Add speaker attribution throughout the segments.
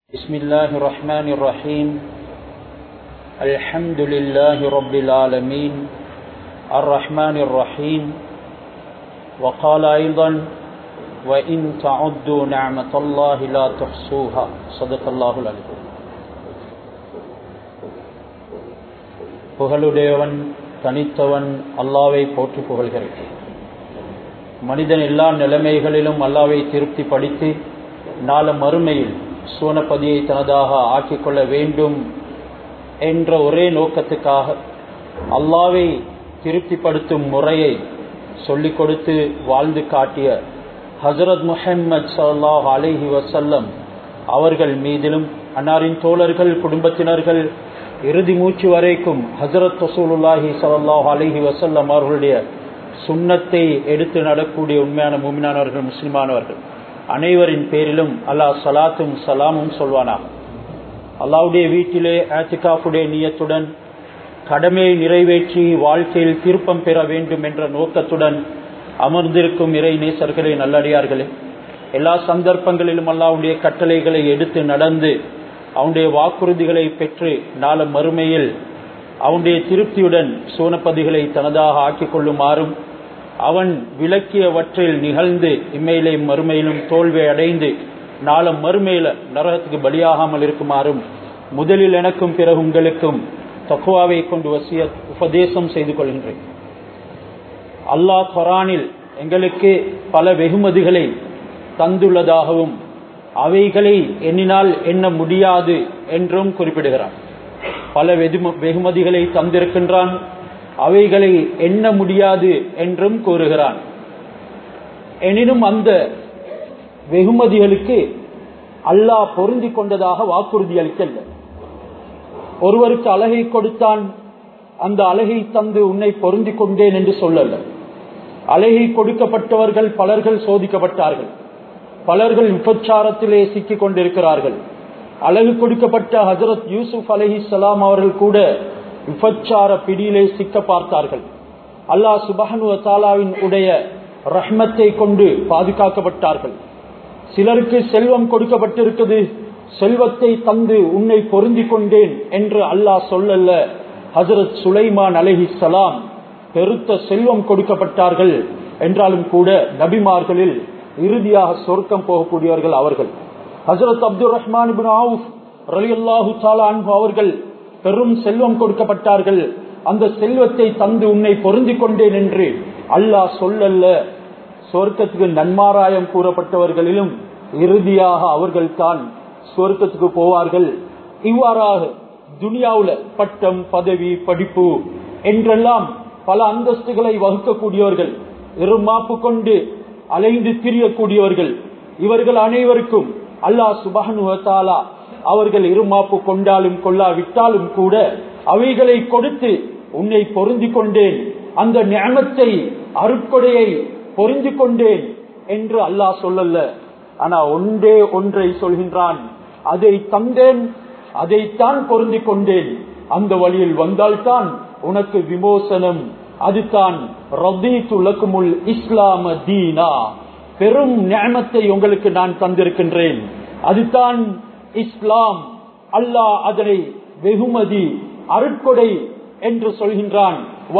Speaker 1: بسم الله الرحمن الرحيم الحمد لله رب العالمين الرحمن الرحيم وقال أيضا وإن تعدوا نعمة الله لا تحصوها صدق الله العليم புகழுடையவன் தனித்தவன் அல்லாவை போற்றி புகழ்கிறேன் மனிதன் எல்லா நிலைமைகளிலும் அல்லாவை திருப்தி படித்து நாள மறுமையில் சூனப்பதியை தனதாக ஆக்கிக்கொள்ள வேண்டும் என்ற ஒரே நோக்கத்துக்காக அல்லாவை திருப்திப்படுத்தும் முறையை சொல்லிக் கொடுத்து வாழ்ந்து காட்டிய ஹசரத் முஹம்மது சல்லாஹ் அலிஹி வசல்லம் அவர்கள் மீதிலும் அன்னாரின் தோழர்கள் குடும்பத்தினர்கள் இறுதி மூச்சு வரைக்கும் ஹசரத் ரசூலுல்லாஹி சல்லாஹ் அலிஹி வசல்லம் அவர்களுடைய சுண்ணத்தை எடுத்து நடக்கூடிய உண்மையான மூமினானவர்கள் முஸ்லிமானவர்கள் அனைவரின் பேரிலும் அல்லாஹ் சலாத்தும் சலாமும் சொல்வானா அல்லாவுடைய வீட்டிலே ஆத்திகாஃபுடைய நீயத்துடன் கடமையை நிறைவேற்றி வாழ்க்கையில் திருப்பம் பெற வேண்டும் என்ற நோக்கத்துடன் அமர்ந்திருக்கும் இறை நேசர்களே நல்லடியார்களே எல்லா சந்தர்ப்பங்களிலும் அல்லாவுடைய கட்டளைகளை எடுத்து நடந்து அவனுடைய வாக்குறுதிகளை பெற்று நாள மறுமையில் அவனுடைய திருப்தியுடன் சோனப்பதிகளை தனதாக ஆக்கிக் கொள்ளுமாறும் அவன் விளக்கியவற்றில் நிகழ்ந்து இம்மையிலே மறுமையிலும் தோல்வி அடைந்து நாளம் மறுமையில நரகத்துக்கு பலியாகாமல் இருக்குமாறும் முதலில் எனக்கும் பிறகு உங்களுக்கும் தக்குவாவை கொண்டு வசிய உபதேசம் செய்து கொள்கின்றேன் அல்லாஹ் கொரானில் எங்களுக்கு பல வெகுமதிகளை தந்துள்ளதாகவும் அவைகளை எண்ணினால் எண்ண முடியாது என்றும் குறிப்பிடுகிறான் பல வெகுமதிகளை தந்திருக்கின்றான் அவைகளை எண்ண முடியாது என்றும் கூறுகிறான் எனினும் அந்த வெகுமதிகளுக்கு அல்லாஹ் பொருந்தி கொண்டதாக வாக்குறுதி அளிக்கல்ல ஒருவருக்கு அழகை கொடுத்தான் அந்த அழகை தந்து உன்னை பொருந்தி கொண்டேன் என்று சொல்லல அழகை கொடுக்கப்பட்டவர்கள் பலர்கள் சோதிக்கப்பட்டார்கள் பலர்கள் விபச்சாரத்திலே சிக்கிக் கொண்டிருக்கிறார்கள் அழகு கொடுக்கப்பட்ட ஹசரத் யூசுப் அலஹி சலாம் அவர்கள் கூட விபச்சார பிடியிலே சிக்க பார்த்தார்கள் அல்லாஹ் சுபஹனு தாலாவின் உடைய ரஹ்மத்தை கொண்டு பாதுகாக்கப்பட்டார்கள் சிலருக்கு செல்வம் கொடுக்கப்பட்டிருக்குது செல்வத்தை தந்து உன்னை பொருந்தி கொண்டேன் என்று அல்லாஹ் சொல்லல்ல ஹசரத் சுலைமான் அலஹி சலாம் பெருத்த செல்வம் கொடுக்கப்பட்டார்கள் என்றாலும் கூட நபிமார்களில் இறுதியாக சொர்க்கம் போகக்கூடியவர்கள் அவர்கள் ஹசரத் அப்துல் ரஹ்மான் ரலியல்லாஹு அன்பு அவர்கள் பெரும் செல்வம் கொடுக்கப்பட்டார்கள் அந்த செல்வத்தை தந்து உன்னை பொருந்தி கொண்டேன் என்று அல்லாஹ் சொல்லல்ல சொர்க்கத்துக்கு நன்மாராயம் கூறப்பட்டவர்களிலும் இறுதியாக அவர்கள் தான் சொர்க்கத்துக்கு போவார்கள் இவ்வாறாக துனியாவுல பட்டம் பதவி படிப்பு என்றெல்லாம் பல அந்தஸ்துகளை வகுக்கக்கூடியவர்கள் இருமாப்பு கொண்டு அலைந்து திரியக்கூடியவர்கள் இவர்கள் அனைவருக்கும் அல்லாஹ் சுபஹனுவத்தாலா அவர்கள் இருமாப்பு கொண்டாலும் கொள்ளாவிட்டாலும் கூட அவைகளை கொடுத்து உன்னை பொருந்தி கொண்டேன் அந்த ஞானத்தை அருட்கொடையை பொருந்தி கொண்டேன் என்று அல்லாஹ் சொல்லல ஆனா ஒன்றே ஒன்றை சொல்கின்றான் அதை தந்தேன் அதைத்தான் பொருந்தி கொண்டேன் அந்த வழியில் வந்தால்தான் உனக்கு விமோசனம் அதுதான் ரதீத்துலக்குமுல் இஸ்லாம தீனா பெரும் ஞானத்தை உங்களுக்கு நான் தந்திருக்கின்றேன் அதுதான் இஸ்லாம் அல்லாஹ் அதனை வெகுமதி அருட்கொடை என்று சொல்கின்றான்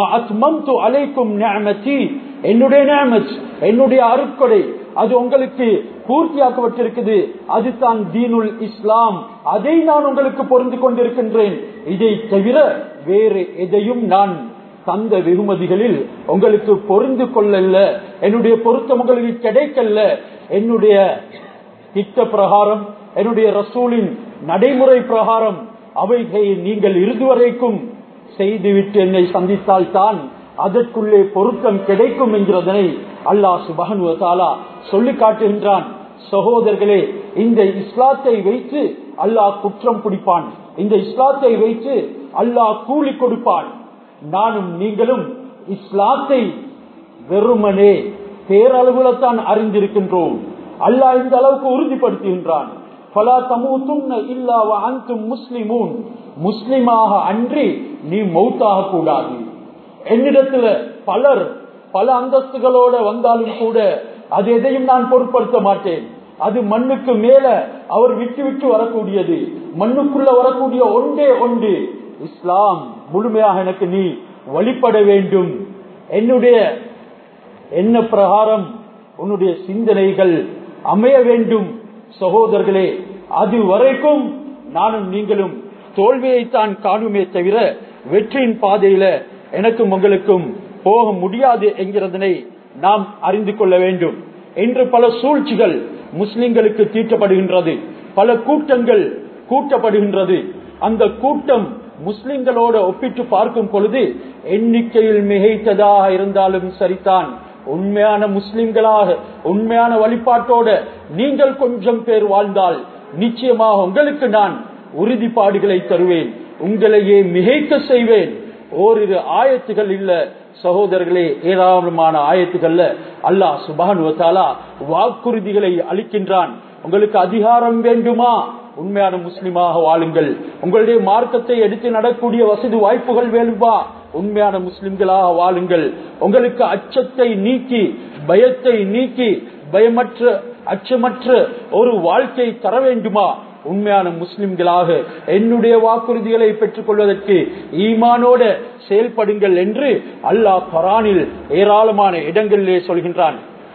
Speaker 1: அலைக்கும் என்னுடைய நேமத் என்னுடைய அருட்கொடை அது உங்களுக்கு பூர்த்தியாக்கப்பட்டிருக்குது அதுதான் தீனுல் இஸ்லாம் அதை நான் உங்களுக்கு பொருந்து கொண்டிருக்கின்றேன் இதை தவிர வேறு எதையும் நான் தந்த வெகுமதிகளில் உங்களுக்கு பொருந்து கொள்ளல என்னுடைய பொருத்தம் உங்களுக்கு கிடைக்கல என்னுடைய திட்ட பிரகாரம் என்னுடைய ரசூலின் நடைமுறை பிரகாரம் அவைகளை நீங்கள் இறுதி வரைக்கும் செய்துவிட்டு என்னை சந்தித்தால் தான் அதற்குள்ளே பொருத்தம் கிடைக்கும் என்கிறதனை அல்லாஹ் சுபகன் சொல்லி காட்டுகின்றான் சகோதரர்களே இந்த இஸ்லாத்தை வைத்து அல்லாஹ் குற்றம் பிடிப்பான் இந்த இஸ்லாத்தை வைத்து அல்லாஹ் கூலி கொடுப்பான் நானும் நீங்களும் இஸ்லாத்தை வெறுமனே பேரளவுல தான் அறிந்திருக்கின்றோம் அல்லாஹ் இந்த அளவுக்கு உறுதிப்படுத்துகின்றான் முஸ்லிமூன் முஸ்லிமாக அன்றி நீ மௌத்தாக கூடாது என்னிடத்துல பலர் பல அந்தஸ்துகளோட வந்தாலும் கூட அது எதையும் நான் பொருட்படுத்த மாட்டேன் அது மண்ணுக்கு மேல அவர் விட்டு விட்டு வரக்கூடியது மண்ணுக்குள்ள வரக்கூடிய ஒன்றே ஒன்று இஸ்லாம் முழுமையாக எனக்கு நீ வழிபட வேண்டும் என்னுடைய என்ன பிரகாரம் உன்னுடைய சிந்தனைகள் அமைய வேண்டும் சகோதரர்களே அது வரைக்கும் நானும் நீங்களும் தோல்வியைத்தான் காணுமே தவிர வெற்றியின் பாதையில எனக்கும் உங்களுக்கும் போக முடியாது என்கிறதனை நாம் அறிந்து கொள்ள வேண்டும் இன்று பல சூழ்ச்சிகள் முஸ்லிம்களுக்கு தீட்டப்படுகின்றது பல கூட்டங்கள் கூட்டப்படுகின்றது அந்த கூட்டம் முஸ்லிம்களோட ஒப்பிட்டு பார்க்கும் பொழுது எண்ணிக்கையில் மிகைத்ததாக இருந்தாலும் சரிதான் உண்மையான முஸ்லிம்களாக உண்மையான வழிபாட்டோட நீங்கள் கொஞ்சம் பேர் வாழ்ந்தால் நிச்சயமாக உங்களுக்கு நான் உறுதிப்பாடுகளை தருவேன் உங்களையே மிகைக்க செய்வேன் ஓரிரு ஆயத்துகள் இல்ல சகோதரர்களே ஏராளமான ஆயத்துகள்ல அல்லாஹ் சுபானுவத்தாலா வாக்குறுதிகளை அளிக்கின்றான் உங்களுக்கு அதிகாரம் வேண்டுமா உண்மையான முஸ்லிமாக வாழுங்கள் உங்களுடைய மார்க்கத்தை எடுத்து நடக்கூடிய வசதி வாய்ப்புகள் வேண்டுமா உண்மையான முஸ்லிம்களாக வாழுங்கள் உங்களுக்கு அச்சத்தை நீக்கி பயத்தை நீக்கி பயமற்ற அச்சமற்ற ஒரு வாழ்க்கை தர வேண்டுமா உண்மையான முஸ்லிம்களாக என்னுடைய வாக்குறுதிகளை பெற்றுக் கொள்வதற்கு ஈமானோட செயல்படுங்கள் என்று அல்லாஹ் பரானில் ஏராளமான இடங்களிலே சொல்கின்றான்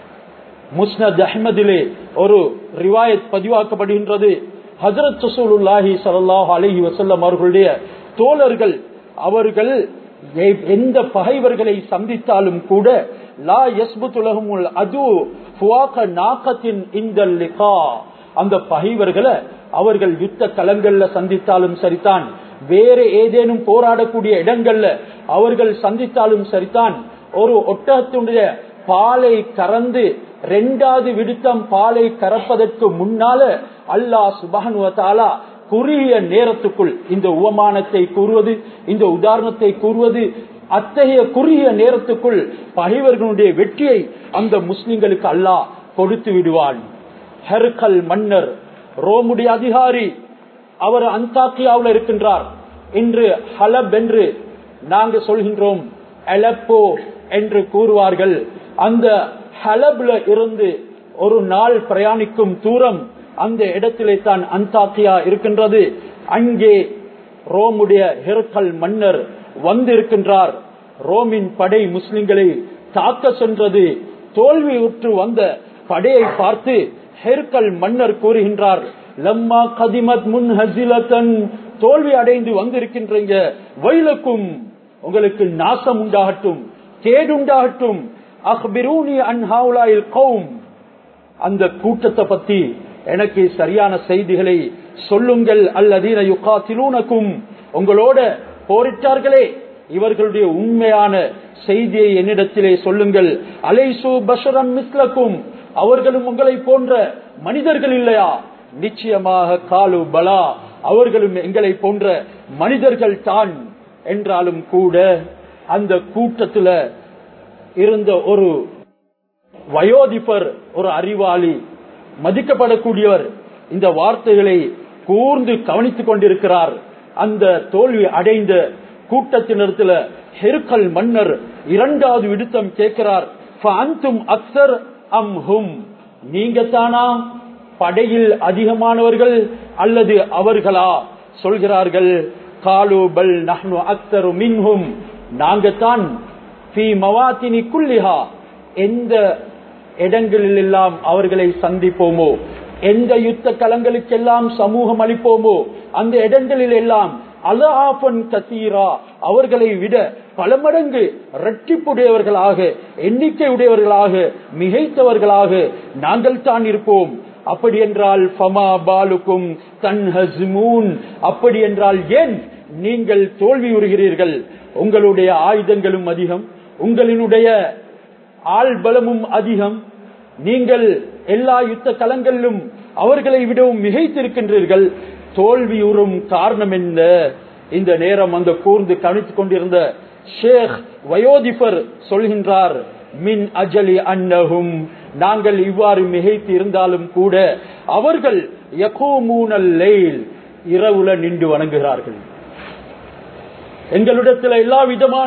Speaker 1: முஸ்னத் அஹ்மதிலே ஒரு ரிவாயத் பதிவாக்கப்படுகின்றது ஹசரத் சசூலுல்லாஹி சல்லாஹ் அலஹி வசல்லம் அவர்களுடைய தோழர்கள் அவர்கள் எந்த பகைவர்களை சந்தித்தாலும் கூட லா யஸ்புத்துலகமுல் அது நாக்கத்தின் இந்த லிகா அந்த பகைவர்களை அவர்கள் யுத்த களங்கள்ல சந்தித்தாலும் சரிதான் வேற ஏதேனும் போராடக்கூடிய இடங்கள்ல அவர்கள் சந்தித்தாலும் சரிதான் ஒரு ஒட்டகத்தினுடைய பாலை கறந்து ரெண்டாவது விடுத்தம் பாலை கறப்பதற்கு முன்னால அல்லாஹ் சுபானுவத்தாலா குறுகிய நேரத்துக்குள் இந்த உவமானத்தை கூறுவது இந்த உதாரணத்தை கூறுவது அத்தகைய குறுகிய நேரத்துக்குள் பகைவர்களுடைய வெற்றியை அந்த முஸ்லிம்களுக்கு அல்லாஹ் கொடுத்து விடுவான் ஹெர்கல் மன்னர் ரோமுடைய அதிகாரி அவர் அந்தாக்கியாவில் இருக்கின்றார் இன்று ஹலப் என்று நாங்க சொல்கின்றோம் எலப்போ என்று கூறுவார்கள் அந்த ஹலப்ல இருந்து ஒரு நாள் பிரயாணிக்கும் தூரம் அந்த இடத்திலே தான் அந்தாக்கியா இருக்கின்றது அங்கே ரோமுடைய ஹெர்கல் மன்னர் வந்திருக்கின்றார் ரோமின் படை முஸ்லிம்களை தாக்க சென்றது தோல்வி உற்று வந்த படையை பார்த்து ஹெர்கல் மன்னர் கூறுகின்றார் லம்மா கதிமத் முன் ஹசிலத்தன் தோல்வி அடைந்து வந்திருக்கின்றீங்க வயலுக்கும் உங்களுக்கு நாசம் உண்டாகட்டும் கேடுண்டாகட்டும் அஹ்பிரூனி அன்ஹாவுலாயில் கௌம் அந்த கூட்டத்தை பத்தி எனக்கு சரியான செய்திகளை சொல்லுங்கள் அல்லதீன யுகாத்திலூனக்கும் உங்களோட போரிட்டார்களே இவர்களுடைய உண்மையான செய்தியை என்னிடத்திலே சொல்லுங்கள் அலைசு பஷரம் மிஸ்லக்கும் அவர்களும் உங்களை போன்ற மனிதர்கள் இல்லையா நிச்சயமாக காலு பலா அவர்களும் எங்களை போன்ற மனிதர்கள் தான் என்றாலும் கூட அந்த கூட்டத்துல இருந்த ஒரு வயோதிபர் ஒரு அறிவாளி மதிக்கப்படக்கூடியவர் இந்த வார்த்தைகளை கூர்ந்து கவனித்துக் கொண்டிருக்கிறார் அந்த தோல்வி அடைந்த கூட்டத்தினத்துல ஹெருக்கல் மன்னர் இரண்டாவது விடுத்தம் கேட்கிறார் அக்சர் அம் ஹும் நீங்க தானா படையில் அதிகமானவர்கள் அல்லது அவர்களா சொல்கிறார்கள் காலு பல் நஹ்னு அக்சரு மின்ஹும் நாங்க தான் குல்லிஹா எந்த இடங்களில் எல்லாம் அவர்களை சந்திப்போமோ எந்த யுத்த களங்களுக்கெல்லாம் சமூகம் அளிப்போமோ அந்த இடங்களில் எல்லாம் அலாபன் கசீரா அவர்களை விட பல மடங்கு இரட்டிப்புடையவர்களாக எண்ணிக்கை உடையவர்களாக மிகைத்தவர்களாக நாங்கள் தான் இருப்போம் அப்படி என்றால் ஃபமா பாலுக்கும் தன்ஹஸ்மூன் அப்படி என்றால் ஏன் நீங்கள் தோல்வி உறுகிறீர்கள் உங்களுடைய ஆயுதங்களும் அதிகம் உங்களினுடைய ஆள் பலமும் அதிகம் நீங்கள் எல்லா யுத்த களங்களிலும் அவர்களை விடவும் மிகைத்திருக்கின்றீர்கள் தோல்வியுறும் காரணம் என்ன இந்த நேரம் அந்த கூர்ந்து கவனித்துக் கொண்டிருந்த ஷேக் வயோதிபர் சொல்கின்றார் மின் அஜலி அன்னகும் நாங்கள் இவ்வாறு மிகைத்து இருந்தாலும் கூட அவர்கள் இரவுல நின்று வணங்குகிறார்கள் எங்களிடத்தில் எல்லா விதமான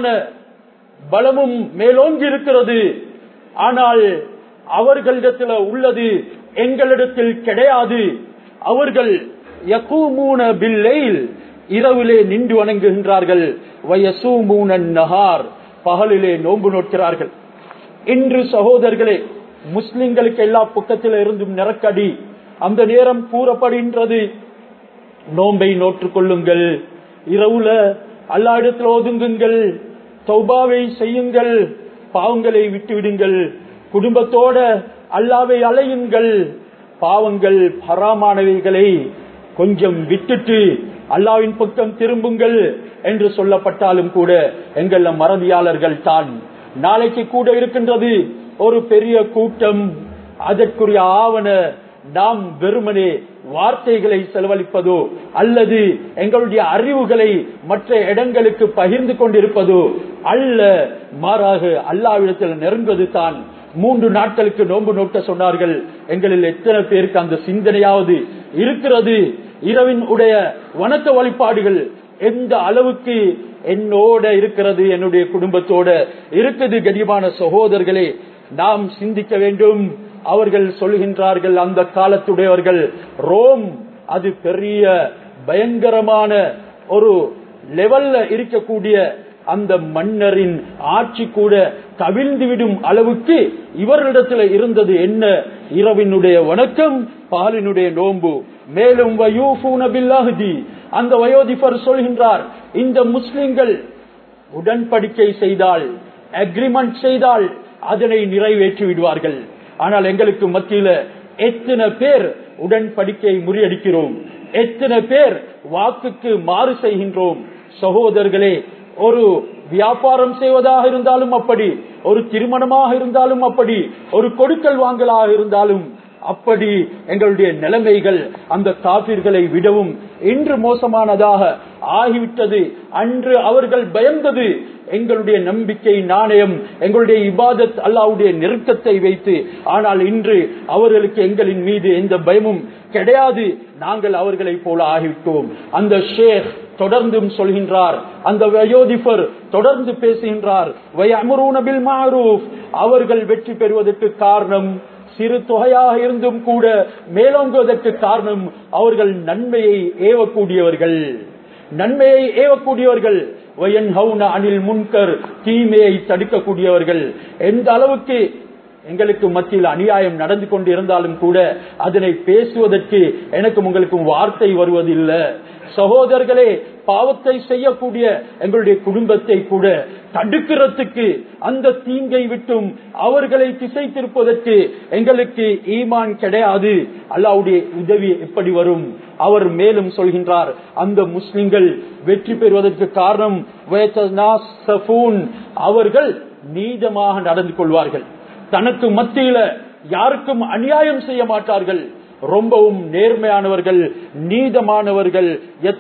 Speaker 1: பலமும் மேலோங்கி இருக்கிறது ஆனால் அவர்களிடத்தில் உள்ளது எங்களிடத்தில் கிடையாது அவர்கள் யகூமூன பில்லைல் இரவிலே நின்று வணங்குகின்றார்கள் வயசூமூன நகார் பகலிலே நோன்பு நோக்கிறார்கள் இன்று சகோதரர்களே முஸ்லிம்களுக்கு எல்லா பக்கத்தில் இருந்தும் நிறக்கடி அந்த நேரம் கூறப்படுகின்றது நோன்பை நோற்றுக் கொள்ளுங்கள் இரவுல அல்லா இடத்தில் ஒதுங்குங்கள் தௌபாவை செய்யுங்கள் பாவங்களை விட்டுவிடுங்கள் குடும்பத்தோட அல்லாவை அலையுங்கள் பாவங்கள் பராமானவைகளை கொஞ்சம் விட்டுட்டு அல்லாவின் பக்கம் திரும்புங்கள் என்று சொல்லப்பட்டாலும் கூட எங்கள் மறதியாளர்கள் தான் நாளைக்கு கூட இருக்கின்றது ஒரு பெரிய கூட்டம் அதற்குரிய ஆவண நாம் வெறுமனே வார்த்தைகளை செலவழிப்பதோ அல்லது எங்களுடைய அறிவுகளை மற்ற இடங்களுக்கு பகிர்ந்து கொண்டிருப்பதோ அல்ல மாறாக அல்லாவிடத்தில் நெருங்குவது தான் மூன்று நாட்களுக்கு நோன்பு நோக்க சொன்னார்கள் எங்களில் எத்தனை பேருக்கு அந்த சிந்தனையாவது இருக்கிறது இரவின் உடைய வணக்க வழிபாடுகள் எந்த அளவுக்கு என்னோட இருக்கிறது என்னுடைய குடும்பத்தோட இருக்குது கடிமான சகோதரர்களே நாம் சிந்திக்க வேண்டும் அவர்கள் சொல்கின்றார்கள் அந்த காலத்துடையவர்கள் ரோம் அது பெரிய பயங்கரமான ஒரு லெவல்ல இருக்கக்கூடிய அந்த மன்னரின் ஆட்சி கூட கவிழ்ந்துவிடும் அளவுக்கு இவர்களிடத்தில் இருந்தது என்ன இரவினுடைய வணக்கம் பாலினுடைய நோன்பு மேலும் அந்த வயோதிபர் சொல்கின்றார் இந்த முஸ்லிம்கள் உடன்படிக்கை செய்தால் அக்ரிமெண்ட் செய்தால் அதனை நிறைவேற்றி விடுவார்கள் ஆனால் எங்களுக்கு மத்தியில எத்தனை பேர் உடன்படிக்கை முறியடிக்கிறோம் எத்தனை பேர் வாக்குக்கு மாறு செய்கின்றோம் சகோதரர்களே ஒரு வியாபாரம் செய்வதாக இருந்தாலும் அப்படி ஒரு திருமணமாக இருந்தாலும் அப்படி ஒரு கொடுக்கல் வாங்கலாக இருந்தாலும் அப்படி எங்களுடைய நிலைமைகள் அந்த காப்பீர்களை விடவும் இன்று மோசமானதாக ஆகிவிட்டது அன்று அவர்கள் பயந்தது எங்களுடைய நம்பிக்கை நாணயம் எங்களுடைய இபாதத் அல்லாவுடைய நெருக்கத்தை வைத்து ஆனால் இன்று அவர்களுக்கு எங்களின் மீது எந்த பயமும் கிடையாது நாங்கள் அவர்களை போல ஆகிவிட்டோம் அந்த ஷேக் தொடர்ந்தும் சொல்கின்றார் அந்த வயோதிபர் தொடர்ந்து பேசுகின்றார் வயமுருனபில் மாரூப் அவர்கள் வெற்றி பெறுவதற்கு காரணம் சிறு தொகையாக இருந்தும் கூட மேலோங்குவதற்கு காரணம் அவர்கள் நன்மையை ஏவக்கூடியவர்கள் நன்மையை ஏவக்கூடியவர்கள் அனில் முன்கர் தீமையை தடுக்கக்கூடியவர்கள் எந்த அளவுக்கு எங்களுக்கு மத்தியில் அநியாயம் நடந்து கொண்டு இருந்தாலும் கூட அதனை பேசுவதற்கு எனக்கும் உங்களுக்கும் வார்த்தை வருவதில்லை சகோதரர்களே பாவத்தை செய்யக்கூடிய எங்களுடைய குடும்பத்தை கூட தடுக்கிறதுக்கு அந்த தீங்கை விட்டும் அவர்களை திசை திருப்பதற்கு எங்களுக்கு ஈமான் கிடையாது அல்லாவுடைய உதவி எப்படி வரும் அவர் மேலும் சொல்கின்றார் அந்த முஸ்லிம்கள் வெற்றி பெறுவதற்கு காரணம் அவர்கள் நீதமாக நடந்து கொள்வார்கள் தனக்கு மத்தியில யாருக்கும் அநியாயம் செய்ய மாட்டார்கள் ரொம்பவும் நேர்மையானவர்கள் நீதமானவர்கள்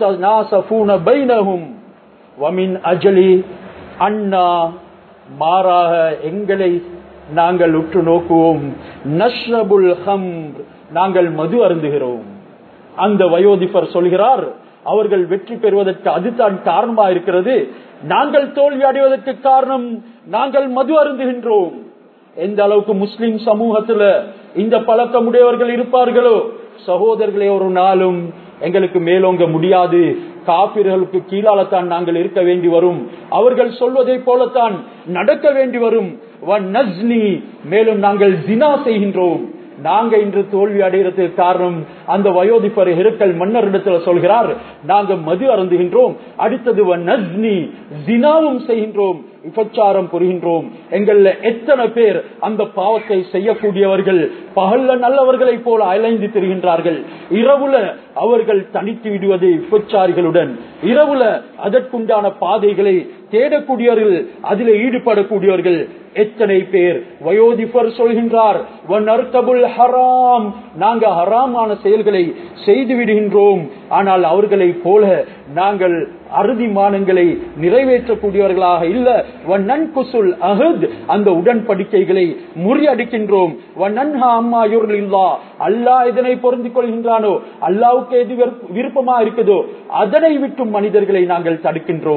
Speaker 1: அஜலி அண்ணா மாறாக எங்களை நாங்கள் உற்று நோக்குவோம் நஷ்ரபுல் ஹம் நாங்கள் மது அருந்துகிறோம் அந்த வயோதிபர் சொல்கிறார் அவர்கள் வெற்றி பெறுவதற்கு அதுதான் காரணமா இருக்கிறது நாங்கள் தோல்வி அடைவதற்கு காரணம் நாங்கள் மது அருந்துகின்றோம் எந்த அளவுக்கு முஸ்லிம் சமூகத்துல இந்த பழக்கமுடையவர்கள் இருப்பார்களோ சகோதரர்களே ஒரு நாளும் எங்களுக்கு மேலோங்க முடியாது காபிர்களுக்கு கீழாலத்தான் நாங்கள் இருக்க வேண்டி வரும் அவர்கள் சொல்வதை போலத்தான் நடக்க வேண்டி வரும் மேலும் நாங்கள் ஜினா செய்கின்றோம் நாங்க இன்று தோல்வி அடைகிறதுக்கு காரணம் அந்த வயோதிபர் ஹெருக்கல் மன்னரிடத்துல சொல்கிறார் நாங்க மது அருந்துகின்றோம் அடுத்தது நஸ்னி ஜினாவும் செய்கின்றோம் விபச்சாரம் புரிகின்றோம் எங்கள்ல எத்தனை பேர் அந்த பாவத்தை செய்யக்கூடியவர்கள் பகல்ல நல்லவர்களை போல அலைந்து திரிகின்றார்கள் இரவுல அவர்கள் தனித்து விடுவது விபச்சாரிகளுடன் இரவுல அதற்குண்டான பாதைகளை தேடக்கூடியவர்கள் அதில் ஈடுபடக்கூடியவர்கள் எத்தனை பேர் வயோதிபர் சொல்கின்றார் ஹராம் நாங்க ஹராமான செயல்களை செய்து விடுகின்றோம் ஆனால் அவர்களை போல நாங்கள் அறுதிமானங்களை நிறைவேற்றக்கூடியவர்களாக இல்ல வன்னன்குசுல் அஹத் அந்த உடன்படிக்கைகளை முறியடிக்கின்றோம் வன்னன்ஹா அம்மா இல்லா அல்லாஹ் இதனை பொருந்திக் கொள்கின்றானோ அல்லாவுக்கு எது விருப்பமா இருக்குதோ அதனை விட்டும் மனிதர்களை நாங்கள் தடுக்கின்றோம்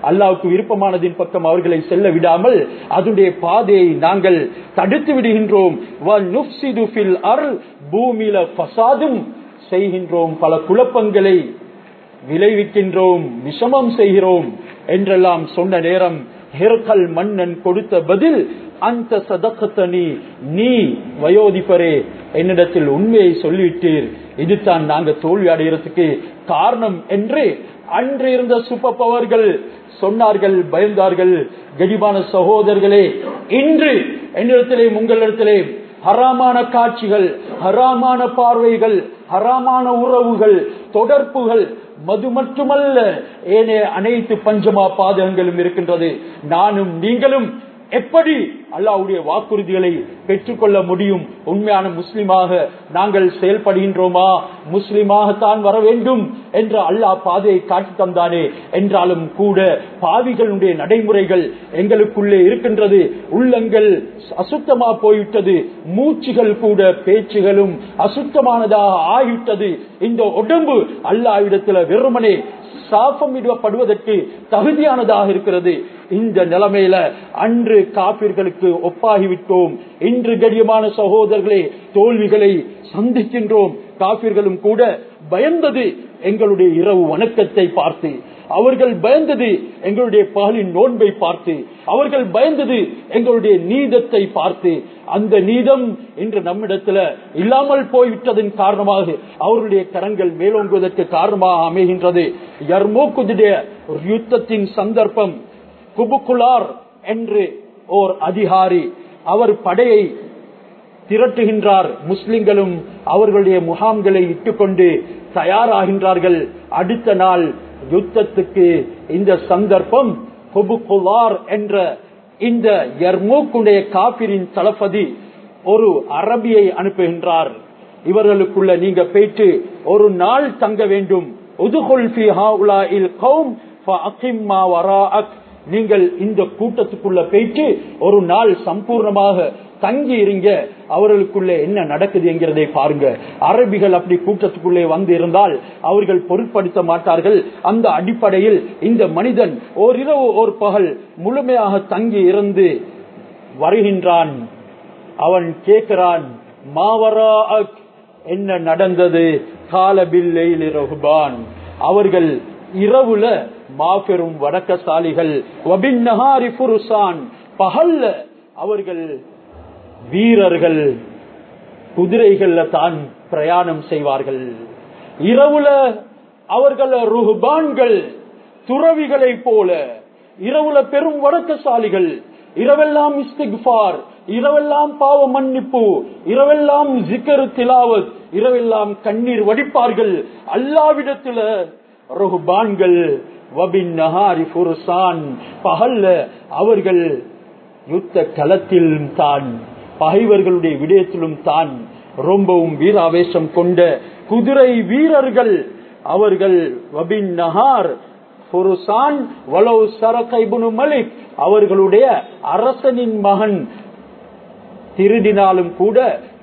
Speaker 1: அல்லாவுக்கு விருப்பமானதின் பக்கம் அவர்களை செல்ல விடாமல் அதனுடைய பாதையை நாங்கள் தடுத்து விடுகின்றோம் வ நுஃப்சிது ஃபில் அர்ல் பூமியில ஃபசாதும் செய்கின்றோம் பல குழப்பங்களை விளைவிக்கின்றோம் விஷமம் செய்கிறோம் என்றெல்லாம் சொன்ன நேரம் ஹெர்கல் மன்னன் கொடுத்த பதில் அந்த சதக்கத்தனி நீ வயோதிபரே என்னிடத்தில் உண்மையை சொல்லிவிட்டீர் இதுதான் நாங்க தோல்வி அடைகிறதுக்கு காரணம் என்று அன்று இருந்த சூப்பர் பவர்கள் சொன்னார்கள் பயந்தார்கள் கடிமான சகோதரர்களே இன்று என்னிடத்திலே உங்களிடத்திலே ஹராமான காட்சிகள் ஹராமான பார்வைகள் ஹராமான உறவுகள் தொடர்புகள் மது மட்டுமல்ல ஏனே அனைத்து பஞ்சமா பாதகங்களும் இருக்கின்றது நானும் நீங்களும் எப்படி அல்லாவுடைய வாக்குறுதிகளை பெற்றுக்கொள்ள முடியும் உண்மையான முஸ்லிமாக நாங்கள் செயல்படுகின்றோமா முஸ்லிமாக தான் வர வேண்டும் என்று அல்லாஹ் பாதையை காட்டி தந்தானே என்றாலும் கூட பாவிகளுடைய நடைமுறைகள் எங்களுக்குள்ளே இருக்கின்றது உள்ளங்கள் அசுத்தமா போய்விட்டது மூச்சுகள் கூட பேச்சுகளும் அசுத்தமானதாக ஆகிவிட்டது இந்த உடம்பு அல்லாவிடத்துல வெறுமனே சாபமிடப்படுவதற்கு தகுதியானதாக இருக்கிறது இந்த நிலைமையில அன்று காப்பிர்களுக்கு ஒப்பாகிவிட்டோம் இன்று கடியமான சகோதரர்களே தோல்விகளை சந்திக்கின்றோம் காப்பிர்களும் கூட பயந்தது எங்களுடைய இரவு வணக்கத்தை பார்த்து அவர்கள் பயந்தது எங்களுடைய பகலின் நோன்பை பார்த்து அவர்கள் பயந்தது எங்களுடைய நீதத்தை பார்த்து அந்த நீதம் இன்று நம்மிடத்துல இல்லாமல் போய்விட்டதன் காரணமாக அவருடைய கரங்கள் மேலோங்குவதற்கு காரணமாக அமைகின்றது யர்மோக்குடைய யுத்தத்தின் சந்தர்ப்பம் குபுக்குலார் என்று ஓர் அதிகாரி அவர் படையை திரட்டுகின்றார் முஸ்லிம்களும் அவர்களுடைய முகாம்களை இட்டுக்கொண்டு தயாராகின்றார்கள் அடுத்த நாள் யுத்தத்துக்கு இந்த சந்தர்ப்பம் குபுக்குலார் என்ற இந்த யர்மூக்குடைய காபிரின் தளபதி ஒரு அரபியை அனுப்புகின்றார் இவர்களுக்குள்ள நீங்க போயிட்டு ஒரு நாள் தங்க வேண்டும் உதுகுல் ஃபி ஹாஉலாஇல் கௌம் ஃபஅகிம்மா வராஅக் நீங்கள் இந்த கூட்டத்துக்குள்ள போயிட்டு ஒரு நாள் சம்பூர்ணமாக தங்கி இருங்க அவர்களுக்குள்ளே என்ன நடக்குது என்கிறதை பாருங்க அரபிகள் அப்படி கூட்டத்துக்குள்ளே வந்து இருந்தால் அவர்கள் பொருட்படுத்த மாட்டார்கள் அந்த அடிப்படையில் இந்த மனிதன் ஓரிரவு ஒரு பகல் முழுமையாக தங்கி இருந்து வருகின்றான் அவன் கேட்கிறான் மாவரா என்ன நடந்தது காலபில்லையில் ரகுபான் அவர்கள் இரவுல மாபெரும் வடக்கசாலிகள் பகல்ல அவர்கள் வீரர்கள் குதிரைகள்ல தான் பிரயாணம் செய்வார்கள் இரவுல அவர்கள் ருஹ்பான்கள் துறவிகளை போல இரவுல பெரும் வடக்கசாலிகள் இரவெல்லாம் இஸ்திக்பார் இரவெல்லாம் பாவ மன்னிப்பு இரவெல்லாம் ஜிக்கர் திலாவத் இரவெல்லாம் கண்ணீர் வடிப்பார்கள் அல்லாவிடத்துல ருஹ்பான்கள் வபின் நஹாரி ஃபுர்சான் பகல்ல அவர்கள் யுத்த களத்தில் தான் பகைவர்களுடைய விடயத்திலும் தான் ரொம்பவும் வீராவேசம் கொண்ட குதிரை வீரர்கள் அவர்கள் வபின் நஹார் ஃபுர்சான் வலவு சரகைபுனு மலிக் அவர்களுடைய அரசனின் மகன் திருடினாலும் கூட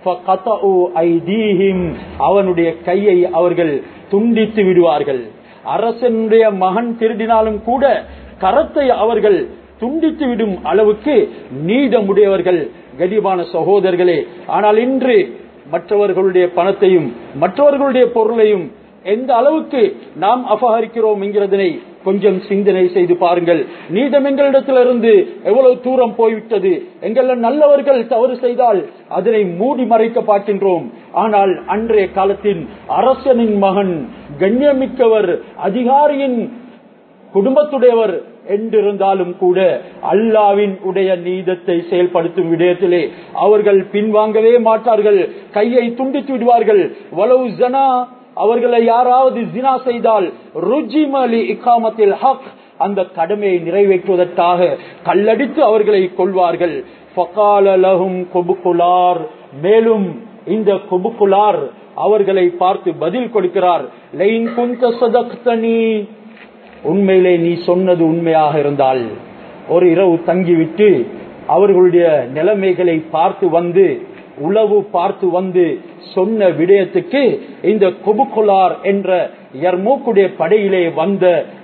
Speaker 1: அவனுடைய கையை அவர்கள் துண்டித்து விடுவார்கள் அரசனுடைய மகன் திருடினாலும் கூட கரத்தை அவர்கள் துண்டித்து விடும் அளவுக்கு நீதமுடையவர்கள் கடிவான சகோதரர்களே ஆனால் இன்று மற்றவர்களுடைய பணத்தையும் மற்றவர்களுடைய பொருளையும் எந்த அளவுக்கு நாம் அபகரிக்கிறோம் என்கிறதனை கொஞ்சம் சிந்தனை செய்து பாருங்கள் நீதம் எங்களிடத்திலிருந்து எவ்வளவு தூரம் போய்விட்டது எங்கள நல்லவர்கள் தவறு செய்தால் அதனை மூடி மறைக்க பார்க்கின்றோம் ஆனால் அன்றைய காலத்தின் அரசனின் மகன் கண்ணியமிக்கவர் அதிகாரியின் குடும்பத்துடையவர் என்றிருந்தாலும் கூட அல்லாவின் உடைய நீதத்தை செயல்படுத்தும் விடயத்திலே அவர்கள் பின்வாங்கவே மாட்டார்கள் கையை துண்டித்து விடுவார்கள் வலவு ஜனா அவர்களை யாராவது ஜினா செய்தால் ருஜிமலி இக்காமத்தில் ஹக் அந்த கடமையை நிறைவேற்றுவதற்காக கல்லடித்து அவர்களை கொள்வார்கள் மேலும் இந்த கொபுக்குலார் அவர்களை பார்த்து பதில் கொடுக்கிறார் லைன் குந்த சதக்தனி உண்மையிலே நீ சொன்னது உண்மையாக இருந்தால் ஒரு இரவு தங்கிவிட்டு அவர்களுடைய நிலைமைகளை பார்த்து வந்து உளவு பார்த்து வந்து சொன்ன விடயத்துக்கு இந்த கொபுக்குலார் என்ற யர்மூக்குடைய படையிலே வந்த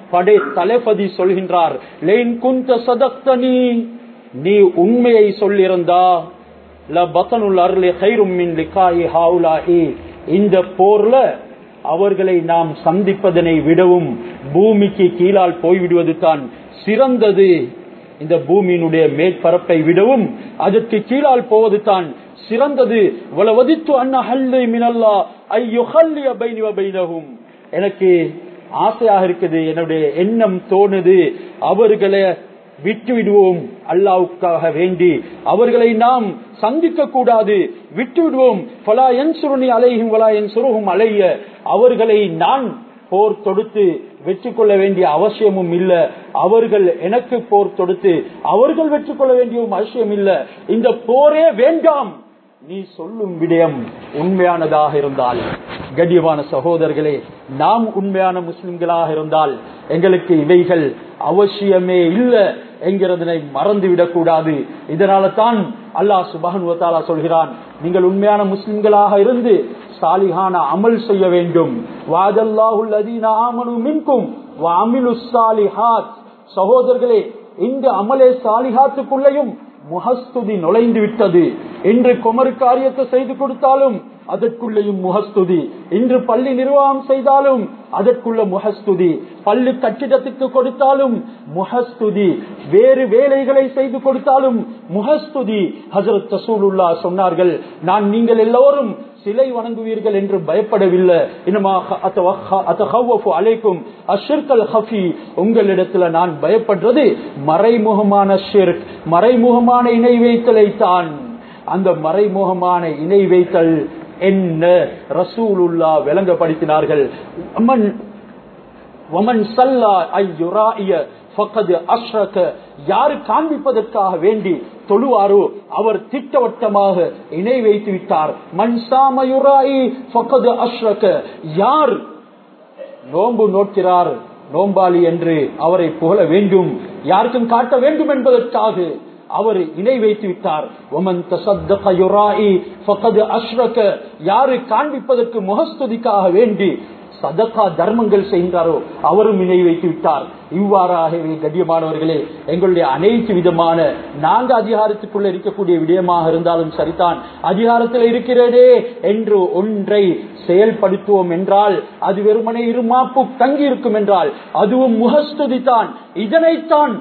Speaker 1: படை தளபதி சொல்கின்றார் லைன் குந்த சதக்தனி நீ உண்மையை சொல்லியிருந்தா லபத்தனுல் அருளி கைரும் மின் லிகாயி ஹாவுலாஹி இந்த போர்ல அவர்களை நாம் சந்திப்பதனை விடவும் பூமிக்கு கீழால் போய்விடுவது தான் சிறந்தது இந்த பூமியினுடைய மேற்பரப்பை விடவும் அதற்கு கீழால் போவது தான் சிறந்தது வலவதித்து அண்ணா ஹல்லை மினல்லா ஐயொஹல்லிய பைனிவ பைனகும் எனக்கு ஆசையாக இருக்குது என்னுடைய எண்ணம் தோணுது அவர்களை விட்டு விடுவோம் அல்லாவுக்காக வேண்டி அவர்களை நாம் சந்திக்க கூடாது விட்டு விடுவோம் பலா என் சுருணி அலையும் வலா என் சுருகும் அலைய அவர்களை நான் போர் தொடுத்து வெற்றி கொள்ள வேண்டிய அவசியமும் இல்ல அவர்கள் எனக்கு போர் தொடுத்து அவர்கள் வெற்றி கொள்ள வேண்டிய அவசியம் இல்ல இந்த போரே வேண்டாம் நீ சொல்லும் விடயம் உண்மையானதாக இருந்தால் கண்ணியமான சகோதரர்களே நாம் உண்மையான முஸ்லிம்களாக இருந்தால் எங்களுக்கு இவைகள் அவசியமே இல்ல என்கிறதனை மறந்துவிடக் கூடாது இதனால தான் அல்லாஹ் சுபஹனுவத்தாலா சொல்கிறான் நீங்கள் உண்மையான முஸ்லிம்களாக இருந்து சாலிகான அமல் செய்ய வேண்டும் வாதல்லாஹுல் அதீன ஆமனு மின்கும் வாமிலு சாலிஹாத் சகோதரர்களே இந்த அமலே சாலிஹாத்துக்குள்ளேயும் முகஸ்துதி நுழைந்து விட்டது இன்று குமரு காரியத்தை செய்து கொடுத்தாலும் அதற்குள்ளேயும் முகஸ்துதி இன்று பள்ளி நிர்வாகம் செய்தாலும் அதற்குள்ள முகஸ்துதி பள்ளி கட்டிடத்துக்கு கொடுத்தாலும் முகஸ்துதி வேறு வேலைகளை செய்து கொடுத்தாலும் முகஸ்துதி ஹசரத் தசூலுல்லா சொன்னார்கள் நான் நீங்கள் எல்லோரும் சிலை வணங்குவீர்கள் என்று பயப்படவில்லை அலைக்கும் அஷிர்கல் ஹஃபி உங்களிடத்துல நான் பயப்படுறது மறைமுகமான ஷிர்க் மறைமுகமான இணை வைத்தலை தான் அந்த மறைமுகமான இணை வைத்தல் என்ன ரசூலுல்லா விளங்கப்படுத்தினார்கள் யாரு காண்பிப்பதற்காக வேண்டி தொழுவாரோ அவர் திட்டவட்டமாக இணை வைத்து விட்டார் மன்சாமயுராயி அஷ்ரக யார் நோன்பு நோக்கிறார் நோம்பாளி என்று அவரை புகழ வேண்டும் யாருக்கும் காட்ட வேண்டும் என்பதற்காக அவர் இணை வைத்து விட்டார் யாரு காண்பிப்பதற்கு முகஸ்துதிக்காக வேண்டி சதகா தர்மங்கள் செய்கின்றாரோ அவரும் இணை வைத்து விட்டார் இவ்வாறாகவே கண்ணியமானவர்களே எங்களுடைய அனைத்து விதமான நான்கு அதிகாரத்துக்குள்ள இருக்கக்கூடிய விடயமாக இருந்தாலும் சரிதான் அதிகாரத்தில் இருக்கிறதே என்று ஒன்றை செயல்படுத்துவோம் என்றால் அது வெறுமனே இருமாப்பு தங்கி இருக்கும் என்றால் அதுவும் முகஸ்துதி தான் இதனைத்தான்